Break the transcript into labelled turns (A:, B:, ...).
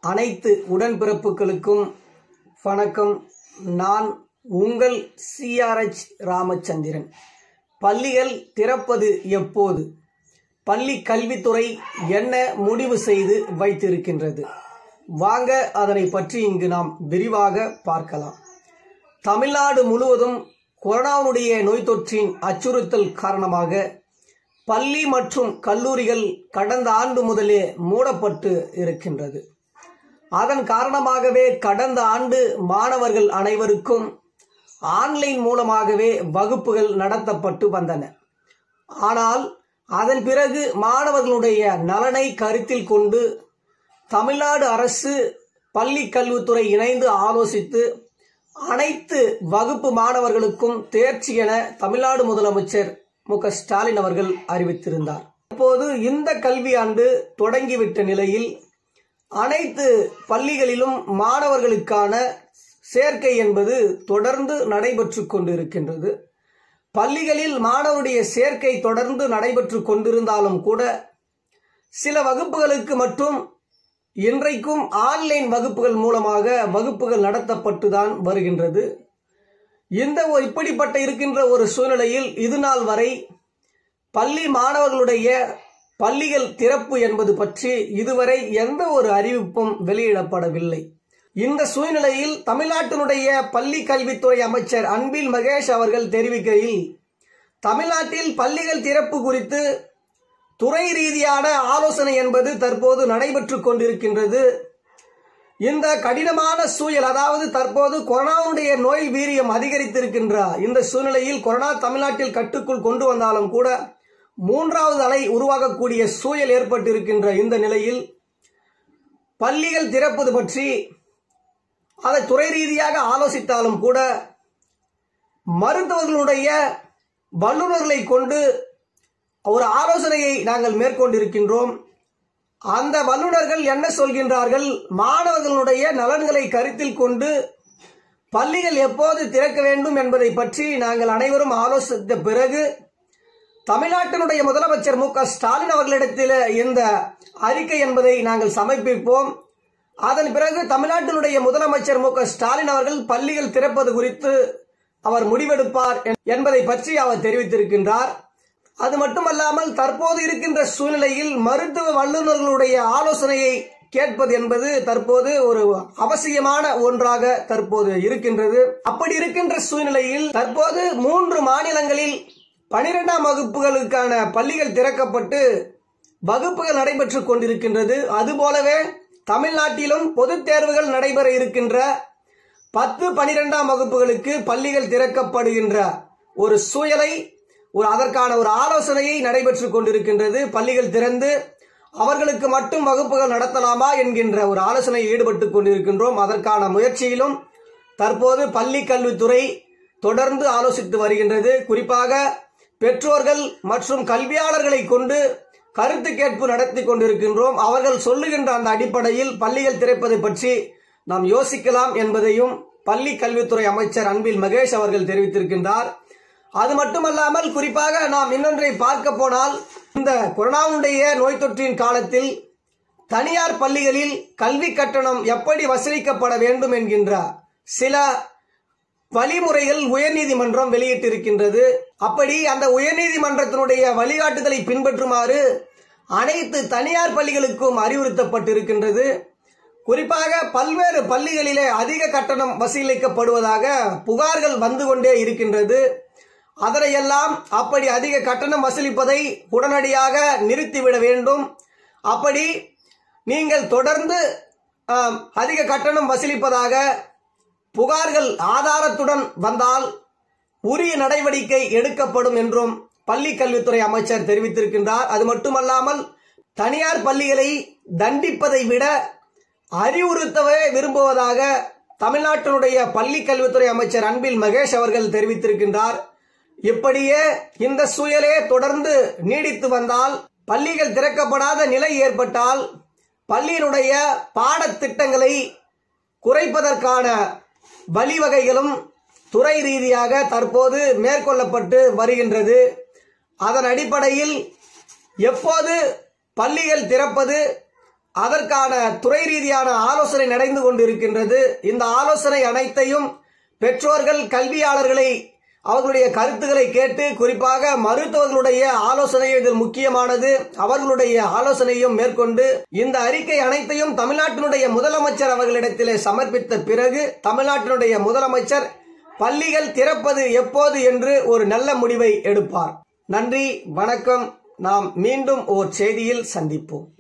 A: அனைத்து உடன்பிறப்புகளுக்கும் வணக்கம் நான் உங்கள் சிஆர்எச் ராமச்சந்திரன் பள்ளிகள் திறப்பது எப்போது பள்ளி கல்வித்துறை என்ன முடிவு செய்து வைத்திருக்கின்றது வாங்க அதனை பற்றி இங்கு நாம் விரிவாக பார்க்கலாம் தமிழ்நாடு முழுவதும் கொரோனாவுடைய நோய் தொற்றின் அச்சுறுத்தல் காரணமாக பள்ளி மற்றும் கல்லூரிகள் கடந்த ஆண்டு முதலே மூடப்பட்டு இருக்கின்றது அதன் காரணமாகவே கடந்த ஆண்டு மாணவர்கள் அனைவருக்கும் ஆன்லைன் மூலமாகவே வகுப்புகள் நடத்தப்பட்டு வந்தன ஆனால் அதன் பிறகு மாணவர்களுடைய நலனை கருத்தில் கொண்டு தமிழ்நாடு அரசு பள்ளி கல்வித்துறை இணைந்து ஆலோசித்து அனைத்து வகுப்பு மாணவர்களுக்கும் தேர்ச்சி என தமிழ்நாடு முதலமைச்சர் மு க ஸ்டாலின் அவர்கள் அறிவித்திருந்தார் இப்போது இந்த கல்வியாண்டு தொடங்கிவிட்ட நிலையில் அனைத்து பள்ளிகளிலும் மாணவர்களுக்கான சேர்க்கை என்பது தொடர்ந்து நடைபெற்று கொண்டிருக்கின்றது பள்ளிகளில் மாணவருடைய சேர்க்கை தொடர்ந்து நடைபெற்று கொண்டிருந்தாலும் கூட சில வகுப்புகளுக்கு மட்டும் இன்றைக்கும் ஆன்லைன் வகுப்புகள் மூலமாக வகுப்புகள் நடத்தப்பட்டுதான் வருகின்றது இந்த ஒரு இப்படிப்பட்ட இருக்கின்ற ஒரு சூழ்நிலையில் இது நாள் வரை பள்ளி மாணவர்களுடைய பள்ளிகள் திறப்பு என்பது பற்றி இதுவரை எந்த ஒரு அறிவிப்பும் வெளியிடப்படவில்லை இந்த சூழ்நிலையில் தமிழ்நாட்டினுடைய பள்ளி கல்வித்துறை அமைச்சர் அன்பில் மகேஷ் அவர்கள் தெரிவிக்கையில் தமிழ்நாட்டில் பள்ளிகள் திறப்பு குறித்து துறை ரீதியான ஆலோசனை என்பது தற்போது நடைபெற்று கொண்டிருக்கின்றது இந்த கடினமான சூழல் அதாவது தற்போது கொரோனாவுடைய நோய் வீரியம் அதிகரித்திருக்கின்ற இந்த சூழ்நிலையில் கொரோனா தமிழ்நாட்டில் கட்டுக்குள் கொண்டு வந்தாலும் கூட மூன்றாவது அலை உருவாகக்கூடிய சூழல் ஏற்பட்டிருக்கின்ற இந்த நிலையில் பள்ளிகள் திறப்பது பற்றி அதை துறை ரீதியாக ஆலோசித்தாலும் கூட மருத்துவர்களுடைய வல்லுநர்களை கொண்டு ஒரு ஆலோசனையை நாங்கள் மேற்கொண்டிருக்கின்றோம் அந்த வல்லுநர்கள் என்ன சொல்கின்றார்கள் மாணவர்களுடைய நலன்களை கருத்தில் கொண்டு பள்ளிகள் எப்போது திறக்க வேண்டும் என்பதை பற்றி நாங்கள் அனைவரும் ஆலோசித்த பிறகு தமிழ்நாட்டினுடைய முதலமைச்சர் மு க ஸ்டாலின் அவர்களிடத்தில் இந்த அறிக்கை என்பதை நாங்கள் சமர்ப்பிப்போம் அதன் பிறகு தமிழ்நாட்டினுடைய முதலமைச்சர் மு க ஸ்டாலின் அவர்கள் பள்ளிகள் திறப்பது குறித்து அவர் முடிவெடுப்பார் என்பதை பற்றி அவர் தெரிவித்திருக்கின்றார் அது மட்டுமல்லாமல் தற்போது இருக்கின்ற சூழ்நிலையில் மருத்துவ வல்லுநர்களுடைய ஆலோசனையை கேட்பது என்பது தற்போது ஒரு அவசியமான ஒன்றாக தற்போது இருக்கின்றது அப்படி இருக்கின்ற சூழ்நிலையில் தற்போது மூன்று மாநிலங்களில் பனிரெண்டாம் வகுப்புகளுக்கான பள்ளிகள் திறக்கப்பட்டு வகுப்புகள் நடைபெற்றுக் கொண்டிருக்கின்றது அதுபோலவே தமிழ்நாட்டிலும் பொதுத் தேர்வுகள் நடைபெற இருக்கின்ற பத்து பனிரெண்டாம் வகுப்புகளுக்கு பள்ளிகள் திறக்கப்படுகின்ற ஒரு சூழலை ஒரு அதற்கான ஒரு ஆலோசனையை நடைபெற்றுக் கொண்டிருக்கின்றது பள்ளிகள் திறந்து அவர்களுக்கு மட்டும் வகுப்புகள் நடத்தலாமா என்கின்ற ஒரு ஆலோசனையில் ஈடுபட்டுக் கொண்டிருக்கின்றோம் அதற்கான முயற்சியிலும் தற்போது பள்ளி கல்வித்துறை தொடர்ந்து ஆலோசித்து வருகின்றது குறிப்பாக பெற்றோர்கள் மற்றும் கல்வியாளர்களை கொண்டு கருத்து கேட்பு நடத்தி கொண்டிருக்கின்றோம் அவர்கள் சொல்லுகின்ற அந்த அடிப்படையில் பள்ளிகள் திறப்பதை பற்றி நாம் யோசிக்கலாம் என்பதையும் பள்ளி கல்வித்துறை அமைச்சர் அன்பில் மகேஷ் அவர்கள் தெரிவித்திருக்கின்றார் அது மட்டுமல்லாமல் குறிப்பாக நாம் இன்னொன்றை பார்க்க போனால் இந்த கொரோனாவுடைய நோய் தொற்றின் காலத்தில் தனியார் பள்ளிகளில் கல்வி கட்டணம் எப்படி வசூலிக்கப்பட வேண்டும் என்கின்ற சில வழிமுறைகள் உயர்நீதிமன்றம் வெளியிட்டிருக்கின்றது அப்படி அந்த உயர்நீதிமன்றத்தினுடைய வழிகாட்டுதலை பின்பற்றுமாறு அனைத்து தனியார் பள்ளிகளுக்கும் அறிவுறுத்தப்பட்டிருக்கின்றது குறிப்பாக பல்வேறு பள்ளிகளிலே அதிக கட்டணம் வசூலிக்கப்படுவதாக புகார்கள் வந்து கொண்டே இருக்கின்றது அதனையெல்லாம் அப்படி அதிக கட்டணம் வசூலிப்பதை உடனடியாக நிறுத்திவிட வேண்டும் அப்படி நீங்கள் தொடர்ந்து அதிக கட்டணம் வசூலிப்பதாக புகார்கள் ஆதாரத்துடன் வந்தால் உரிய நடவடிக்கை எடுக்கப்படும் என்றும் பள்ளி கல்வித்துறை அமைச்சர் தெரிவித்திருக்கின்றார் அது மட்டுமல்லாமல் தனியார் பள்ளிகளை தண்டிப்பதை விட அறிவுறுத்தவே விரும்புவதாக தமிழ்நாட்டினுடைய பள்ளி கல்வித்துறை அமைச்சர் அன்பில் மகேஷ் அவர்கள் தெரிவித்திருக்கின்றார் இப்படியே இந்த சூழலே தொடர்ந்து நீடித்து வந்தால் பள்ளிகள் திறக்கப்படாத நிலை ஏற்பட்டால் பள்ளியினுடைய பாடத்திட்டங்களை குறைப்பதற்கான வழிவகைகளும் துறை ரீதியாக தற்போது மேற்கொள்ளப்பட்டு வருகின்றது அதன் அடிப்படையில் எப்போது பள்ளிகள் திறப்பது அதற்கான துறை ரீதியான ஆலோசனை நடந்து கொண்டிருக்கின்றது இந்த ஆலோசனை அனைத்தையும் பெற்றோர்கள் கல்வியாளர்களை அவர்களுடைய கருத்துக்களை கேட்டு குறிப்பாக மருத்துவர்களுடைய ஆலோசனை இதில் முக்கியமானது அவர்களுடைய ஆலோசனையும் மேற்கொண்டு இந்த அறிக்கை அனைத்தையும் தமிழ்நாட்டினுடைய முதலமைச்சர் அவர்களிடத்திலே சமர்ப்பித்த பிறகு தமிழ்நாட்டினுடைய முதலமைச்சர் பள்ளிகள் திறப்பது எப்போது என்று ஒரு நல்ல முடிவை எடுப்பார் நன்றி வணக்கம் நாம் மீண்டும் ஓர் செய்தியில் சந்திப்போம்